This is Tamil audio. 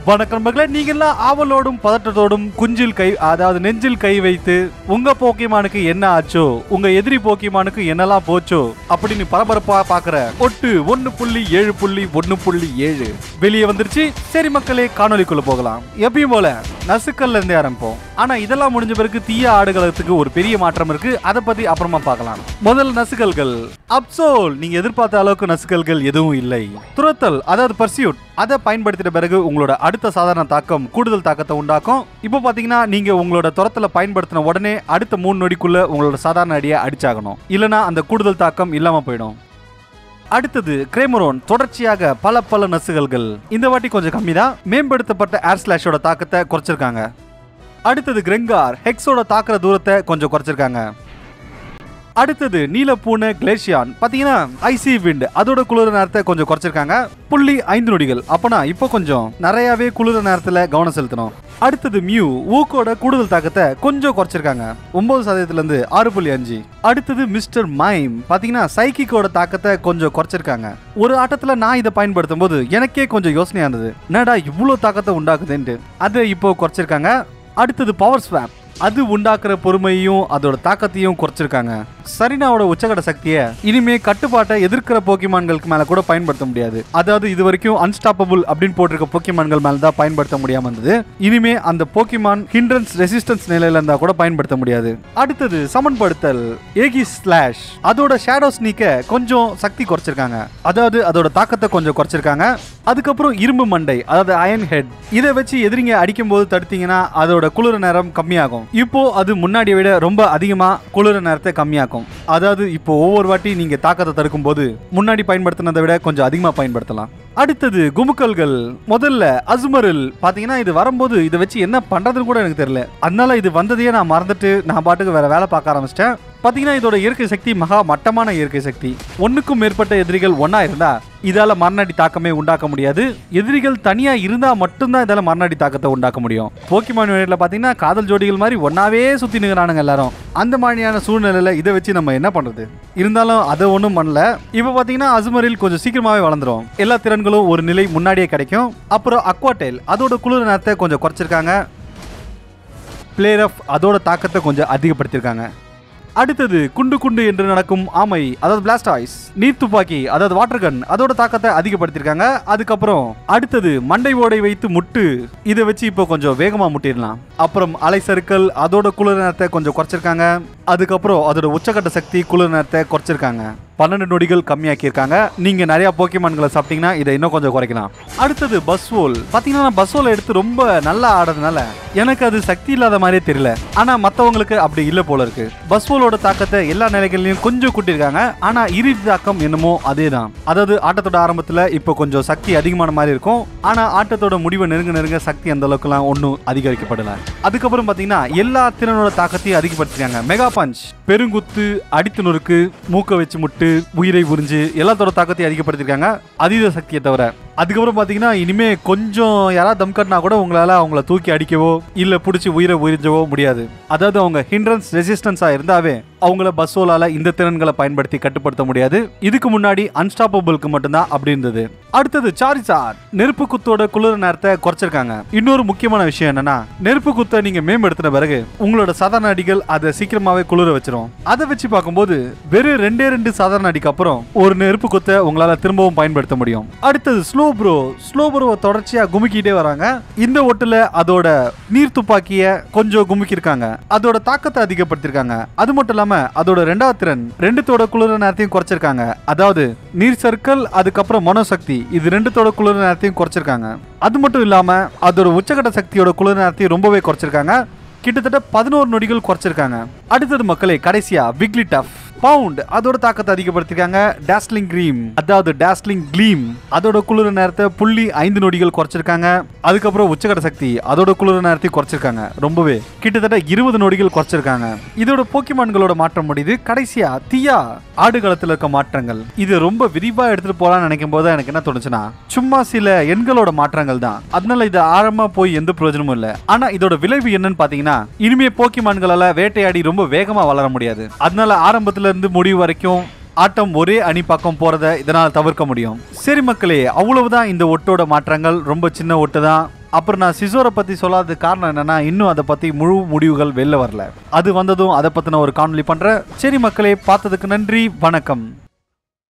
வணக்கம் மகளே நீங்கெல்லாம் ஆவலோடும் பதட்டத்தோடும் குஞ்சில் கை அதாவது நெஞ்சில் கை வைத்து உங்க போக்கிமானுக்கு என்ன ஆச்சோ உங்க எதிரி போக்கிமானுக்கு என்னெல்லாம் போச்சோ அப்படின்னு பரபரப்பா பாக்குற ஒட்டு ஒன்னு புள்ளி ஏழு புள்ளி ஒன்னு புள்ளி ஏழு வெளியே வந்துருச்சு சரி மக்களே காணொலிக்குள்ள போகலாம் எப்பயும் போல நசுக்கல்ல இருந்தே ஆரம்பிப்போம் ஆனா இதெல்லாம் முடிஞ்ச பிறகு தீய ஆடுகளத்துக்கு ஒரு பெரிய மாற்றம் இருக்கு அதை பத்தி அப்புறமா பார்க்கலாம் முதல் நசுக்கல்கள் அப்சோல் நீங்க எதிர்பார்த்த அளவுக்கு நசுக்கல்கள் எதுவும் இல்லை துரத்தல் அதாவது பர்சியூட் அதை பயன்படுத்தின பிறகு உங்களோட அடுத்த சாதாரண தாக்கம் கூடுதல் தாக்கத்தை உண்டாக்கும் இப்போ பாத்தீங்கன்னா நீங்க உங்களோட துரத்தல பயன்படுத்தின உடனே அடுத்த மூணு நொடிக்குள்ள உங்களோட சாதாரண அடியை அடிச்சாகணும் இல்லனா அந்த கூடுதல் தாக்கம் இல்லாம போயிடும் அடுத்தது கிரேமரோன் தொடர்ச்சியாக பல பல நசுகல்கள் இந்த வாட்டி கொஞ்சம் கம்மி தான் மேம்படுத்தப்பட்ட ஏர் ஸ்லாஷோட தாக்கத்தை குறைச்சிருக்காங்க அடுத்தது கிரெங்கார் ஹெக்ஸோட தாக்குற தூரத்தை கொஞ்சம் குறைச்சிருக்காங்க அடுத்தது நீலப்பூனை கிளேஷியான் பாத்தீங்கன்னா ஐசி விண்ட் அதோட குளிர நேரத்தை கொஞ்சம் குறைச்சிருக்காங்க புள்ளி ஐந்து நொடிகள் அப்பனா இப்போ கொஞ்சம் நிறையவே குளிர நேரத்துல கவனம் செலுத்தணும் அடுத்தது மியூ ஊக்கோட கூடுதல் தாக்கத்தை கொஞ்சம் குறைச்சிருக்காங்க ஒன்பது சதவீதத்துல இருந்து ஆறு புள்ளி அஞ்சு அடுத்தது மிஸ்டர் மைம் பாத்தீங்கன்னா சைக்கிக்கோட தாக்கத்தை கொஞ்சம் குறைச்சிருக்காங்க ஒரு ஆட்டத்துல நான் இதை பயன்படுத்தும் போது எனக்கே கொஞ்சம் யோசனையா இருந்தது என்னடா இவ்வளவு தாக்கத்தை உண்டாக்குதுன்ட்டு அதை இப்போ குறைச்சிருக்காங்க அடுத்தது பவர் ஸ்வாப் அது உண்டாக்குற பொறுமையும் அதோட தாக்கத்தையும் குறைச்சிருக்காங்க சரினாவோட உச்சகட சக்தியை இனிமே கட்டுப்பாட்டை எதிர்க்கிற போக்கிமான்களுக்கு மேல கூட பயன்படுத்த முடியாது அதாவது இது வரைக்கும் அன்ஸ்டாப்பபிள் அப்படின்னு போட்டிருக்க போக்கிமான்கள் மேல தான் பயன்படுத்த முடியாம இருந்தது இனிமே அந்த போக்கிமான் ஹிண்ட்ரன்ஸ் ரெசிஸ்டன்ஸ் நிலையில இருந்தா கூட பயன்படுத்த முடியாது அடுத்தது சமன்படுத்தல் ஏகி ஸ்லாஷ் அதோட ஷேடோ ஸ்னீக்க கொஞ்சம் சக்தி குறைச்சிருக்காங்க அதாவது அதோட தாக்கத்தை கொஞ்சம் குறைச்சிருக்காங்க அதுக்கப்புறம் இரும்பு மண்டை அதாவது அயன் ஹெட் இதை வச்சு எதிரிங்க அடிக்கும் போது தடுத்தீங்கன்னா அதோட குளிர நேரம் கம்மியாகும் இப்போ அது முன்னாடியை விட ரொம்ப அதிகமா குளிர நேரத்தை கம்மியாக்கும் அதாவது இப்போ ஒவ்வொரு வாட்டி நீங்க தாக்கத்தை தடுக்கும் போது முன்னாடி பயன்படுத்தினதை விட கொஞ்சம் அதிகமா பயன்படுத்தலாம் அடுத்தது குமுக்கல்கள் முதல்ல அசுமரில் பாத்தீங்கன்னா இது வரும்போது இதை வச்சு என்ன பண்றதுன்னு கூட எனக்கு தெரியல அதனால இது வந்ததையே நான் மறந்துட்டு நான் பாட்டுக்கு வேற வேலை பார்க்க ஆரம்பிச்சிட்டேன் பாத்தீங்கன்னா இதோட இயற்கை சக்தி மகா மட்டமான இயற்கை சக்தி ஒண்ணுக்கும் மேற்பட்ட எதிரிகள் ஒண்ணா இருந்தா இதால மரணாடி தாக்கமே உண்டாக்க முடியாது எதிரிகள் தனியா இருந்தா மட்டும்தான் இதால மரணாடி தாக்கத்தை உண்டாக்க முடியும் போக்கிமான் விளையாட்டுல பாத்தீங்கன்னா காதல் ஜோடிகள் மாதிரி ஒன்னாவே சுத்தி நிற்கிறானுங்க எல்லாரும் அந்த மாதிரியான சூழ்நிலையில இதை வச்சு நம்ம என்ன பண்றது இருந்தாலும் அதை ஒன்றும் பண்ணல இப்போ பாத்தீங்கன்னா அசுமரில் கொஞ்சம் சீக்கிரமாவே வளர்ந்துரும் எல்லா திறன்களும் ஒரு நிலை முன்னாடியே கிடைக்கும் அப்புறம் அக்வாடெயில் அதோட குளிர் நேரத்தை கொஞ்சம் குறைச்சிருக்காங்க பிளேயர் ஆஃப் அதோட தாக்கத்தை கொஞ்சம் அதிகப்படுத்தியிருக்காங்க அடுத்தது குண்டு குண்டு என்று நடக்கும் ஆமை அதாவது பிளாஸ்டாய்ஸ் நீர் துப்பாக்கி அதாவது வாட்டர் கன் அதோட தாக்கத்தை அதிகப்படுத்தியிருக்காங்க அதுக்கப்புறம் அடுத்தது மண்டை ஓடை வைத்து முட்டு இதை வச்சு இப்போ கொஞ்சம் வேகமா முட்டிடலாம் அப்புறம் அலை சறுக்கல் அதோட குளிர் நேரத்தை கொஞ்சம் குறைச்சிருக்காங்க அதுக்கப்புறம் அதோட உச்சக்கட்ட சக்தி குளிர் நேரத்தை குறைச்சிருக்காங்க பன்னெண்டு நொடிகள் கம்மியாக்கியிருக்காங்க நீங்க நிறைய போக்கிமான்களை சாப்பிட்டீங்கன்னா இதை இன்னும் கொஞ்சம் குறைக்கலாம் அடுத்தது பஸ்வோல் பாத்தீங்கன்னா நான் பஸ்வோலை எடுத்து ரொம்ப நல்லா ஆடுறதுனால எனக்கு அது சக்தி இல்லாத மாதிரியே தெரியல ஆனா மத்தவங்களுக்கு அப்படி இல்ல போல இருக்கு பஸ்வோலோட தாக்கத்தை எல்லா நிலைகள்லயும் கொஞ்சம் கூட்டியிருக்காங்க ஆனா இறுதி தாக்கம் என்னமோ அதே தான் அதாவது ஆட்டத்தோட ஆரம்பத்துல இப்போ கொஞ்சம் சக்தி அதிகமான மாதிரி இருக்கும் ஆனா ஆட்டத்தோட முடிவை நெருங்க நெருங்க சக்தி அந்த அளவுக்குலாம் ஒன்றும் அதிகரிக்கப்படல அதுக்கப்புறம் பாத்தீங்கன்னா எல்லா திறனோட தாக்கத்தையும் அதிகப்படுத்திருக்காங்க மெகா பஞ்ச் பெருங்குத்து அடித்து நொறுக்கு மூக்க வச்சு முட்டு உயிரை உறிஞ்சு எல்லாத்தோட தாக்கத்தையும் அதிகப்படுத்திருக்காங்க அதீத சக்தியை தவிர அதுக்கப்புறம் பாத்தீங்கன்னா இனிமே கொஞ்சம் யாராவது தம் கட்டினா கூட உங்களால அவங்கள தூக்கி அடிக்கவோ இல்ல பிடிச்சி உயிரை உறிஞ்சவோ முடியாது அதாவது அவங்க ஹிண்ட்ரன்ஸ் ரெசிஸ்டன்ஸா இருந்தாவே அவங்கள பஸ்ஸோலால இந்த திறன்களை பயன்படுத்தி கட்டுப்படுத்த முடியாது இதுக்கு முன்னாடி அன்ஸ்டாப்பபிளுக்கு மட்டும்தான் அப்படி இருந்தது அடுத்தது சாரிசார் நெருப்பு குத்தோட குளிர் நேரத்தை குறைச்சிருக்காங்க இன்னொரு முக்கியமான விஷயம் என்னன்னா நெருப்பு குத்தை நீங்க மேம்படுத்தின பிறகு உங்களோட சாதாரண அடிகள் அதை சீக்கிரமாவே குளிர வச்சிரும் அதை வச்சு பார்க்கும்போது வெறும் ரெண்டே ரெண்டு சாதாரண அடிக்கு அப்புறம் ஒரு நெருப்பு குத்தை உங்களால திரும்பவும் பயன்படுத்த முடியும் அடுத்தது ஸ்லோ ப்ரோ ஸ்லோ ப்ரோவை தொடர்ச்சியா குமுக்கிட்டே வராங்க இந்த ஒட்டுல அதோட நீர் துப்பாக்கிய கொஞ்சம் குமுக்கிருக்காங்க அதோட தாக்கத்தை அதிகப்படுத்திருக்காங்க அது மட்டும் இல்லாம அதோட ரெண்டாவது திறன் ரெண்டுத்தோட குளிர நேரத்தையும் குறைச்சிருக்காங்க அதாவது நீர் சர்க்கிள் அதுக்கப்புறம் மனோசக்தி இது ரெண்டுத்தோட குளிர நேரத்தையும் குறைச்சிருக்காங்க அது மட்டும் இல்லாம அதோட உச்சகட்ட சக்தியோட குளிர நேரத்தையும் ரொம்பவே குறைச்சிருக்காங்க கிட்டத்தட்ட பதினோரு நொடிகள் குறைச்சிருக்காங்க அடுத்தது மக்களே கடைசியா விக்லி டஃப் பவுண்ட் அதோட தாக்கத்தை அதிகப்படுத்திருக்காங்க டாஸ்லிங் கிரீம் அதாவது டாஸ்லிங் க்ளீம் அதோட குளிர நேரத்தை புள்ளி ஐந்து நொடிகள் குறைச்சிருக்காங்க அதுக்கப்புறம் உச்சகட சக்தி அதோட குளிர நேரத்தை குறைச்சிருக்காங்க ரொம்பவே கிட்டத்தட்ட இருபது நொடிகள் குறைச்சிருக்காங்க இதோட போக்கிமான்களோட மாற்றம் முடியுது கடைசியா தியா ஆடுகளத்துல இருக்க மாற்றங்கள் இது ரொம்ப விரிவா எடுத்துட்டு போலாம்னு நினைக்கும் போது எனக்கு என்ன தோணுச்சுன்னா சும்மா சில எண்களோட மாற்றங்கள் தான் அதனால இது ஆழமா போய் எந்த பிரயோஜனமும் இல்ல ஆனா இதோட விளைவு என்னன்னு பாத்தீங்கன்னா இனிமே போக்கிமான்களால வேட்டையாடி ரொம்ப வேகமா வளர முடியாது அதனால ஆரம்பத்துல இருந்து முடிவு வரைக்கும் ஆட்டம் ஒரே அணி பக்கம் போறத இதனால தவிர்க்க முடியும் சரி மக்களே அவ்வளவுதான் இந்த ஒட்டோட மாற்றங்கள் ரொம்ப சின்ன ஒட்டு தான் அப்புறம் நான் சிசோரை பத்தி சொல்லாத காரணம் என்னன்னா இன்னும் அதை பத்தி முழு முடிவுகள் வெளில வரல அது வந்ததும் அதை பத்தின ஒரு காணொளி பண்றேன் சரி மக்களே பார்த்ததுக்கு நன்றி வணக்கம்